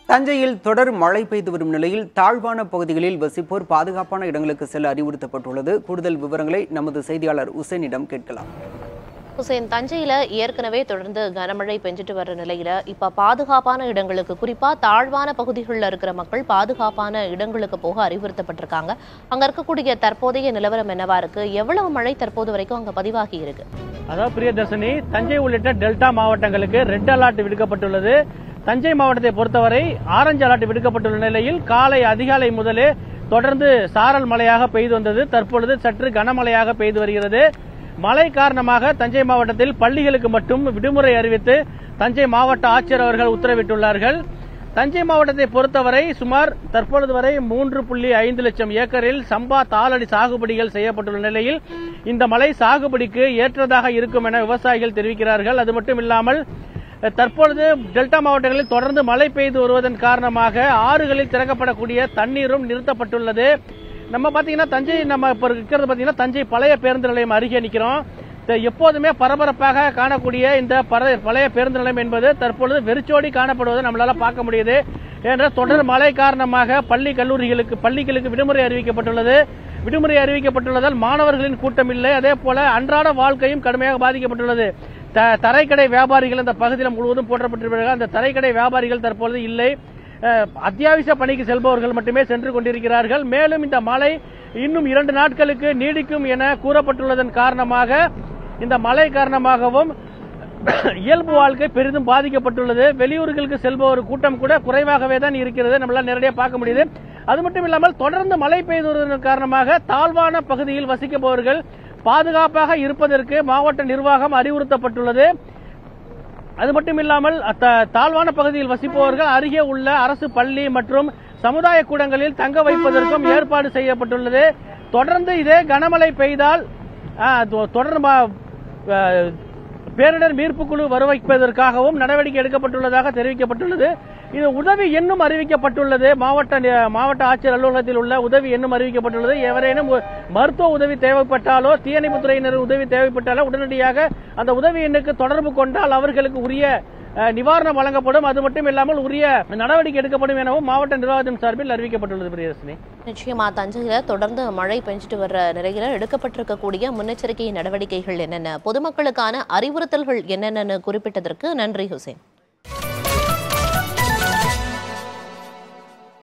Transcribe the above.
தஞ்சையில் தொடர் மழை பெய்து வரும் நிலையில் தாழ்வான பகுதிகளில் வசிப்போர் பாதுகாப்பான இடங்களுக்கு செல்ல அறிவுறுத்தப்பட்டுள்ளது கூடுதல் விவரங்களை நமது செய்தியாளர் உசேனிடம் கேட்கலாம் ஹுசேன் தஞ்சையில ஏற்கனவே தொடர்ந்து கனமழை பெஞ்சிட்டு வர்ற நிலையில இப்ப பாதுகாப்பான இடங்களுக்கு குறிப்பா தாழ்வான பகுதிகளில் இருக்கிற மக்கள் பாதுகாப்பான இடங்களுக்கு போக அறிவுறுத்தப்பட்டிருக்காங்க அங்க இருக்கக்கூடிய தற்போதைய நிலவரம் என்னவா இருக்கு எவ்வளவு மழை தற்போது வரைக்கும் அங்க பதிவாகி இருக்கு அதாவது பிரியதர்ஷினி தஞ்சை உள்ளிட்ட டெல்டா மாவட்டங்களுக்கு ரெட் அலர்ட் விடுக்கப்பட்டுள்ளது தஞ்சை மாவட்டத்தை பொறுத்தவரை ஆரஞ்சு அலர்ட் விடுக்கப்பட்டுள்ள நிலையில் காலை அதிகாலை முதலே தொடர்ந்து சாரல் மழையாக பெய்து வந்தது தற்பொழுது சற்று கனமழையாக பெய்து வருகிறது மழை காரணமாக தஞ்சை மாவட்டத்தில் பள்ளிகளுக்கு மட்டும் விடுமுறை அறிவித்து தஞ்சை மாவட்ட ஆட்சியர் அவர்கள் உத்தரவிட்டுள்ளார்கள் தஞ்சை மாவட்டத்தை பொறுத்தவரை சுமார் தற்பொழுது வரை மூன்று புள்ளி ஐந்து லட்சம் ஏக்கரில் சம்பா தாளடி சாகுபடிகள் செய்யப்பட்டுள்ள நிலையில் இந்த மழை சாகுபடிக்கு ஏற்றதாக இருக்கும் என விவசாயிகள் தெரிவிக்கிறார்கள் அது மட்டும் இல்லாமல் தற்பொழுது டெல்டா மாவட்டங்களில் தொடர்ந்து மழை பெய்து வருவதன் காரணமாக ஆறுகளில் திறக்கப்படக்கூடிய தண்ணீரும் நிறுத்தப்பட்டுள்ளது நம்ம பாத்தீங்கன்னா தஞ்சை நம்ம இப்ப இருக்கிறது பாத்தீங்கன்னா தஞ்சை பழைய பேருந்து நிலையம் அருகே நிக்கிறோம் இந்த எப்போதுமே பரபரப்பாக காணக்கூடிய இந்த பர- பழைய பேருந்து நிலையம் என்பது தற்பொழுது வெறிச்சோடி காணப்படுவதை நம்மளால பார்க்க முடியுது என்ற தொடர் மழை காரணமாக பள்ளி கல்லூரிகளுக்கு பள்ளிகளுக்கு விடுமுறை அறிவிக்கப்பட்டுள்ளது விடுமுறை அறிவிக்கப்பட்டுள்ளதால் மாணவர்களின் கூட்டம் இல்லை அதே போல அன்றாட வாழ்க்கையும் கடுமையாக பாதிக்கப்பட்டுள்ளது த- தரைக்கடை வியாபாரிகள் இந்த பகுதியில் முழுவதும் போற்றப்பட்டிருக்கிறார்கள் அந்த தரைக்கடை வியாபாரிகள் தற்பொழுது இல்லை அஹ், அத்தியாவசிய பணிக்கு செல்பவர்கள் மட்டுமே சென்று கொண்டிருக்கிறார்கள் மேலும் இந்த மழை இன்னும் இரண்டு நாட்களுக்கு நீடிக்கும் என கூறப்பட்டுள்ளதன் காரணமாக இந்த மழை காரணமாகவும் இயல்பு வாழ்க்கை பெரிதும் பாதிக்கப்பட்டுள்ளது வெளியூர்களுக்கு செல்பவர் கூட்டம் கூட குறைவாகவே தான் இருக்கிறது நம்மளால நேரடியாக பார்க்க முடியுது அது மட்டும் இல்லாமல் தொடர்ந்து மழை பெய்து வருவதன் காரணமாக தாழ்வான பகுதியில் வசிக்கப்பவர்கள் பாதுகாப்பாக இருப்பதற்கு மாவட்ட நிர்வாகம் அறிவுறுத்தப்பட்டுள்ளது அது மட்டும் இல்லாமல் அத்த- தாழ்வான பகுதியில் வசிப்பவர்கள் அருகே உள்ள அரசு பள்ளி மற்றும் சமுதாய கூடங்களில் தங்க வைப்பதற்கும் ஏற்பாடு செய்யப்பட்டுள்ளது தொடர்ந்து இதே கனமழை பெய்தால் ஆ, தொ- தொடர்ந்து ம- ஆ, பேரிடர் மீட்புக் குழு வரவைப்பதற்காகவும் நடவடிக்கை எடுக்கப்பட்டுள்ளதாக தெரிவிக்கப்பட்டுள்ளது இது உதவி எண்ணும் அறிவிக்கப்பட்டுள்ளது மாவட்ட நி- மாவட்ட ஆட்சியர் அலுவலகத்தில் உள்ள உதவி எண்ணும் அறிவிக்கப்பட்டுள்ளது எவரேனும் உ- மருத்துவ உதவி தேவைப்பட்டாலோ தீயணைப்புத்துறையினர் உதவி தேவைப்பட்டாலோ உடனடியாக அந்த உதவி எண்ணுக்கு தொடர்பு கொண்டால் அவர்களுக்கு உரிய அஹ், நிவாரணம் வழங்கப்படும் அது மட்டும் இல்லாமல் உரிய நடவடிக்கை எடுக்கப்படும் எனவும் மாவட்ட நிர்வாகத்தின் சார்பில் அறிவிக்கப்பட்டுள்ளது பிரியதர்ஷினி நிச்சயமா தஞ்சையில தொடர்ந்து மழை பெஞ்சிட்டு வர்ற நிலையில எடுக்கப்பட்டிருக்கக்கூடிய முன்னெச்சரிக்கை நடவடிக்கைகள் என்னென்ன பொதுமக்களுக்கான அறிவுறுத்தல்கள் என்னென்னு குறிப்பிட்டதற்கு நன்றி ஹுசேன்